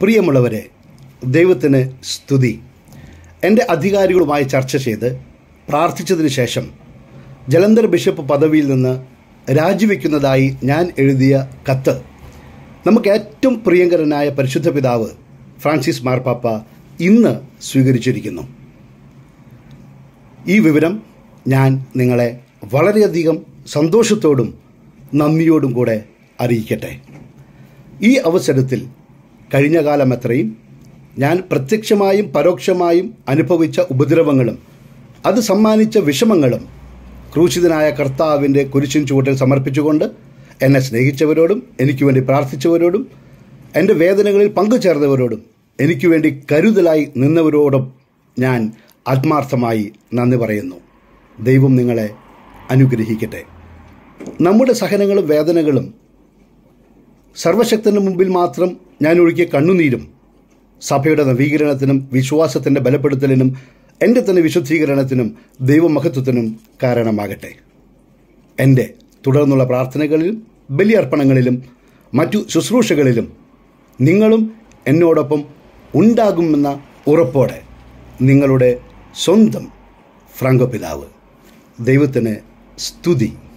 പ്രിയമുള്ളവരെ ദൈവത്തിന് സ്തുതി എൻ്റെ അധികാരികളുമായി ചർച്ച ചെയ്ത് പ്രാർത്ഥിച്ചതിന് ശേഷം ജലന്ധർ ബിഷപ്പ് പദവിയിൽ നിന്ന് രാജിവെക്കുന്നതായി ഞാൻ എഴുതിയ കത്ത് നമുക്ക് ഏറ്റവും പ്രിയങ്കരനായ പരിശുദ്ധ പിതാവ് ഫ്രാൻസിസ് മാർപ്പാപ്പ ഇന്ന് സ്വീകരിച്ചിരിക്കുന്നു ഈ വിവരം ഞാൻ നിങ്ങളെ വളരെയധികം സന്തോഷത്തോടും നന്ദിയോടും കൂടെ അറിയിക്കട്ടെ ഈ അവസരത്തിൽ കഴിഞ്ഞ കാലം എത്രയും ഞാൻ പ്രത്യക്ഷമായും പരോക്ഷമായും അനുഭവിച്ച ഉപദ്രവങ്ങളും അത് സമ്മാനിച്ച വിഷമങ്ങളും ക്രൂശിതനായ കർത്താവിൻ്റെ കുരിശിൻ ചുവട്ടിൽ സമർപ്പിച്ചുകൊണ്ട് എന്നെ സ്നേഹിച്ചവരോടും എനിക്ക് വേണ്ടി പ്രാർത്ഥിച്ചവരോടും എൻ്റെ വേദനകളിൽ പങ്കുചേർന്നവരോടും എനിക്ക് വേണ്ടി കരുതലായി നിന്നവരോടും ഞാൻ ആത്മാർത്ഥമായി നന്ദി പറയുന്നു ദൈവം നിങ്ങളെ അനുഗ്രഹിക്കട്ടെ നമ്മുടെ സഹനങ്ങളും വേദനകളും സർവശക്തന് മുമ്പിൽ മാത്രം ഞാൻ ഒഴുകിയ കണ്ണുനീരും സഭയുടെ നവീകരണത്തിനും വിശ്വാസത്തിൻ്റെ ബലപ്പെടുത്തലിനും എൻ്റെ തന്നെ വിശുദ്ധീകരണത്തിനും ദൈവമഹത്വത്തിനും കാരണമാകട്ടെ എൻ്റെ തുടർന്നുള്ള പ്രാർത്ഥനകളിലും ബലിയർപ്പണങ്ങളിലും മറ്റു ശുശ്രൂഷകളിലും നിങ്ങളും എന്നോടൊപ്പം ഉണ്ടാകുമെന്ന ഉറപ്പോടെ നിങ്ങളുടെ സ്വന്തം ഫ്രാങ്കോ പിതാവ് ദൈവത്തിന് സ്തുതി